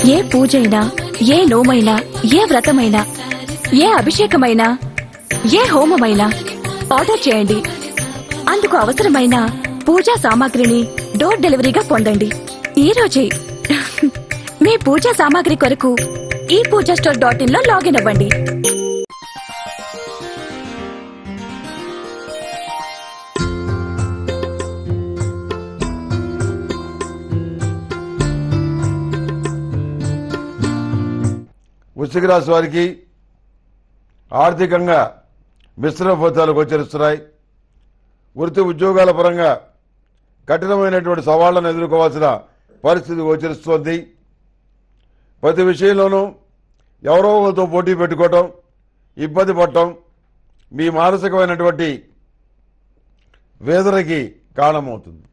ఏ పూజైనా ఏ నోమైనా ఏ వ్రతమైనా ఏ అభిషేకమైనా ఏ హోమమైనా ఆర్డర్ చేయండి అందుకు అవసరమైన పూజా సామాగ్రిని డోర్ డెలివరీగా పొందండి ఈ రోజే మీ పూజా సామాగ్రి కొరకు ఈ పూజా స్టోర్ డాట్ ఇన్ లో లాగిన్ అవ్వండి వృశ్చిక రాశి వారికి ఆర్థికంగా మిశ్రమ ఫలితాలు గోచరిస్తున్నాయి వృత్తి ఉద్యోగాల పరంగా కఠినమైనటువంటి సవాళ్లను ఎదుర్కోవాల్సిన పరిస్థితి గోచరిస్తోంది ప్రతి విషయంలోనూ ఎవరో ఒకరితో పోటీ పెట్టుకోవటం ఇబ్బంది పడటం మీ మానసికమైనటువంటి వేదనకి కారణమవుతుంది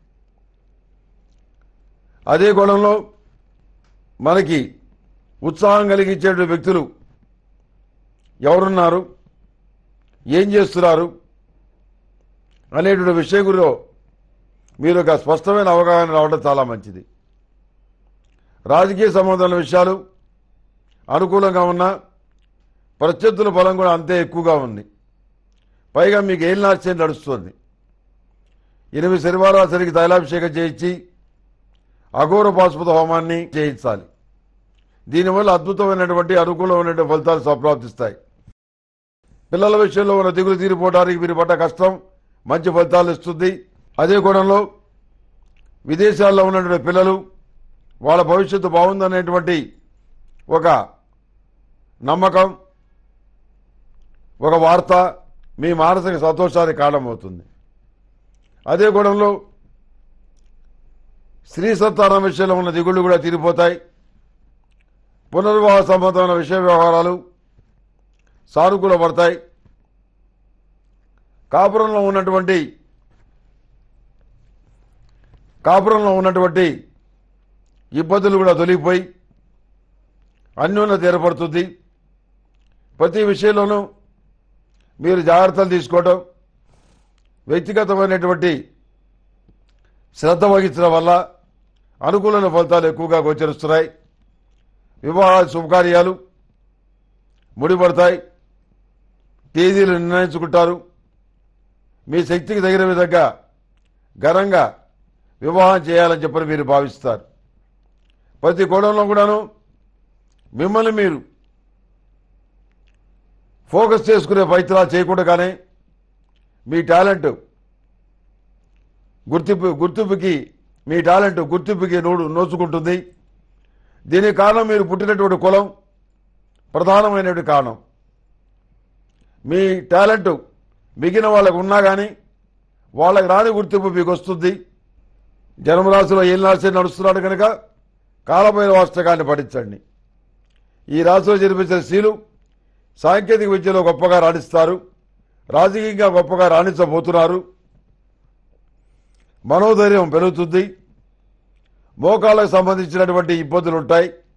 అదే కోణంలో మనకి ఉత్సాహం కలిగించే వ్యక్తులు ఎవరున్నారు ఏం చేస్తున్నారు అనేటువంటి విషయం గురిలో మీరు ఒక స్పష్టమైన అవగాహన రావడం చాలా మంచిది రాజకీయ సంబంధాల విషయాలు అనుకూలంగా ఉన్నా ప్రత్యర్థుల బలం కూడా అంతే ఎక్కువగా ఉంది పైగా మీకు ఏం నాశ్చర్యం నడుస్తుంది ఎనిమిది శనివారాలు సరికి తైలాభిషేకం చేయించి అఘోర పాశుపత హోమాన్ని చేయించాలి దీనివల్ల అద్భుతమైనటువంటి అనుకూలమైనటువంటి ఫలితాలు సంప్రాప్తిస్తాయి పిల్లల విషయంలో ఉన్న దిగులు తీరిపోవడానికి మీరు పడ్డ కష్టం మంచి ఫలితాలు ఇస్తుంది అదే కోణంలో విదేశాల్లో ఉన్నటువంటి పిల్లలు వాళ్ళ భవిష్యత్తు బాగుందనేటువంటి ఒక నమ్మకం ఒక వార్త మీ మానసిక సంతోషానికి కారణమవుతుంది అదే కోణంలో స్త్రీ సంతానం విషయంలో ఉన్న దిగుళ్ళు కూడా తీరిపోతాయి పునర్వివాహ సంబంధమైన విషయ వ్యవహారాలు సానుకూల పడతాయి కాపురంలో ఉన్నటువంటి కాపురంలో ఉన్నటువంటి ఇబ్బందులు కూడా తొలగిపోయి అన్యోన్యత ఏర్పడుతుంది ప్రతి విషయంలోనూ మీరు జాగ్రత్తలు తీసుకోవడం వ్యక్తిగతమైనటువంటి శ్రద్ధ వహించడం వల్ల అనుకూలమైన ఫలితాలు ఎక్కువగా గోచరిస్తున్నాయి వివాహ శుభకార్యాలు ముడిపడతాయి తేదీలు నిర్ణయించుకుంటారు మీ శక్తికి తగిన విధంగా ఘనంగా వివాహం చేయాలని చెప్పని మీరు భావిస్తారు ప్రతి కోణంలో కూడాను మిమ్మల్ని మీరు ఫోకస్ చేసుకునే ప్రయత్నాలు చేయకుండానే మీ టాలెంట్ గుర్తింపు గుర్తింపుకి మీ టాలెంట్ గుర్తింపుకి నోడు నోచుకుంటుంది దీనికి కారణం మీరు పుట్టినటువంటి కులం ప్రధానమైనటువంటి కారణం మీ టాలెంట్ మిగిలిన వాళ్ళకు ఉన్నా కానీ వాళ్ళకి రాని గుర్తింపు మీకు వస్తుంది జన్మరాశిలో ఏం రాశి నడుస్తున్నాడు కనుక కాలమైన వాస్తకాన్ని పఠించండి ఈ రాశిలో జన్మించిన స్త్రీలు సాంకేతిక విద్యలో గొప్పగా రాణిస్తారు రాజకీయంగా గొప్పగా రాణించబోతున్నారు మనోధైర్యం పెరుగుతుంది మోకాళ్ళకు సంబంధించినటువంటి ఇబ్బందులు ఉంటాయి